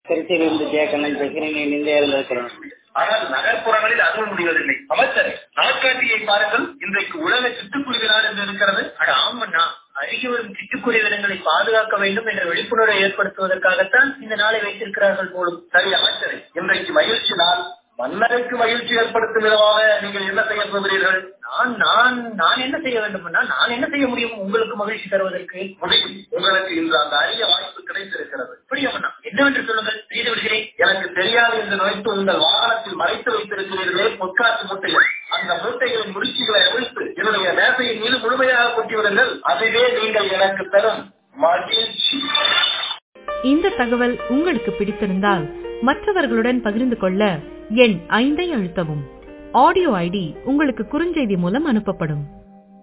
திருச்சியிலிருந்து ஜெயக்கண்ணன் பேசுகிறேன் இந்தியா இருக்கிறேன் ஆனால் நகர்ப்புறங்களில் அதுவும் முடிவதில்லை அமைச்சரே நாட்காட்டியை பாருங்கள் இன்றைக்கு உலக சிட்டுக்குருவி நாள் என்று இருக்கிறது அட ஆமண்ணா அருகி வரும் சிட்டுக்குருவி இனங்களை பாதுகாக்க வேண்டும் என்ற விழிப்புணர்வை ஏற்படுத்துவதற்காகத்தான் இந்த நாளை வைத்திருக்கிறார்கள் போலும் சரி அமைச்சரே இன்றைக்கு மகிழ்ச்சி நாள் மன்னருக்கு மகிழ்ச்சி ஏற்படுத்தும் விதமாக நீங்கள் என்ன செய்ய போகிறீர்கள் நான் நான் நான் என்ன செய்ய வேண்டும்னா நான் என்ன செய்ய முடியும் உங்களுக்கு மகிழ்ச்சி தருவதற்கு முடியும் உங்களுக்கு இன்று அந்த அரிய வாய்ப்பு கிடைத்திருக்கிறது புரியமண்ணா என்னவென்று சொல்லுங்கள் செய்து விடுகிறேன் எனக்கு தெரியாது என்று நினைத்து உங்கள் வாகனத்தில் மறைத்து வைத்திருக்கிறீர்களே பொற்காற்று மூட்டைகள் அந்த மூட்டைகளின் முடிச்சுகளை அவிழ்த்து என்னுடைய மேசையின் மீது முழுமையாக கொட்டிவிடுங்கள் அதுவே நீங்கள் எனக்கு தரும் மகிழ்ச்சி இந்த தகவல் உங்களுக்கு பிடித்திருந்தால் மற்றவர்களுடன் பகிர்ந்து கொள்ள எண் ஐந்தை அழுத்தவும் ஆடியோ ஐடி உங்களுக்கு குறுஞ்செய்தி மூலம் அனுப்பப்படும்